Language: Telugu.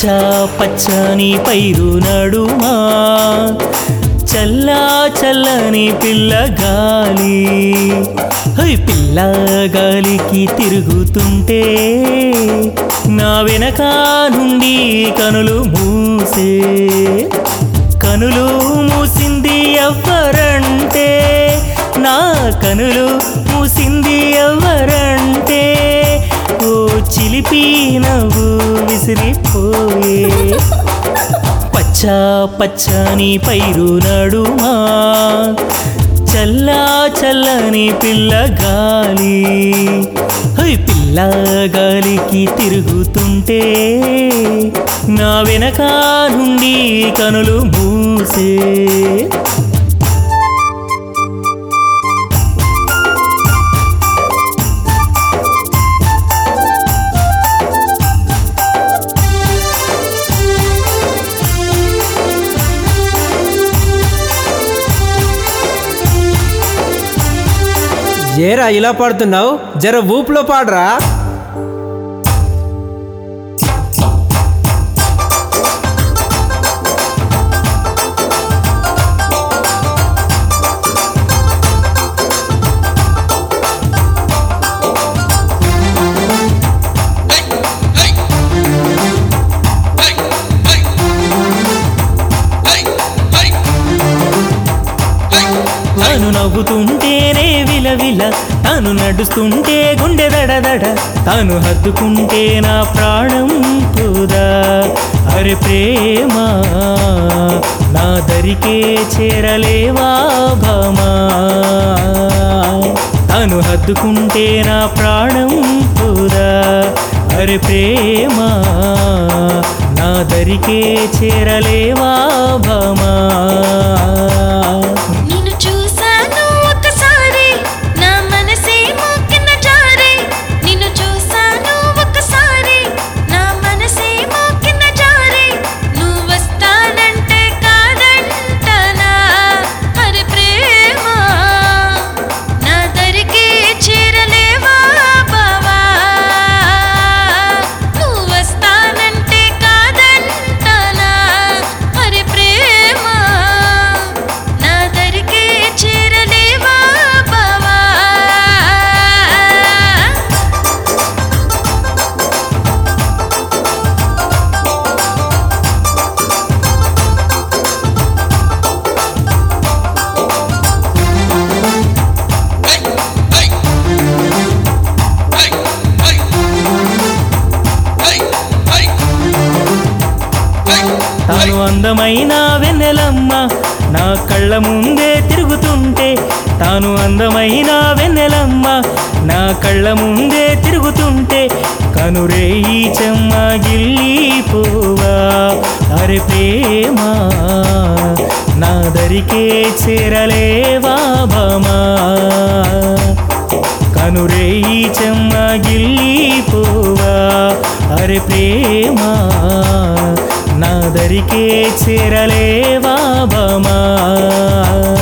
పచ్చని పైరు నడుమా చల్లా చల్లని పిల్ల గాలి హై పిల్ల గాలికి తిరుగుతుంటే నా వెనక నుండి కనులు మూసే కనులు మూసింది ఎవ్వరంటే నా కనులు మూసింది ఎవ్వరంటే ఓ చిలిపి నవ్వు విసిరిపోయే పచ్చ పచ్చని పైరు నడుమా చల్లా చల్లని పిల్ల గాలి హై పిల్ల గాలికి తిరుగుతుంటే నా వెనక నుండి కనులు మూసే ఏరా ఇలా పాడుతున్నావు జర ఊపులో పాడరా తాను నవ్వుతుంటేనే విలవిల తాను నడుస్తుంటే గుండె దడదడ తాను హత్తుకుంటే నా ప్రాణం పోదా అరే ప్రేమ నా దరికే చేరలేవా భామా తాను హద్దుకుంటే నా ప్రాణం పోదా అరే ప్రేమ నా దరికే చేరలేవా భామా నిన్ను చూశాను ఒకసారి నా మనసేమో కింద జారే నిన్ను చూశాను ఒకసారి నా మనసేమో కింద జారే నువ్వు వస్తానంటే కాదంటనా హరి ప్రేమ నా దరికి చేరలేవా బావా నువ్వు వస్తానంటే కాదంటనా హరి ప్రేమ నా దరికి చేరలేవా బావా తాను అందమైన వెన్నెలమ్మ నా కళ్ళ ముందే తిరుగుతుంటే తాను అందమైన వెన్నెలమ్మ నా కళ్ళ ముందే తిరుగుతుంటే కనురేయి చెమ్మ గిల్లిపోవా అరే ప్రేమ నా దరికే చేరలేవా భామా కనురేయి చెమ్మ గిల్లిపోవా అరే ప్రేమ నా దరికే చేరలేవా భామా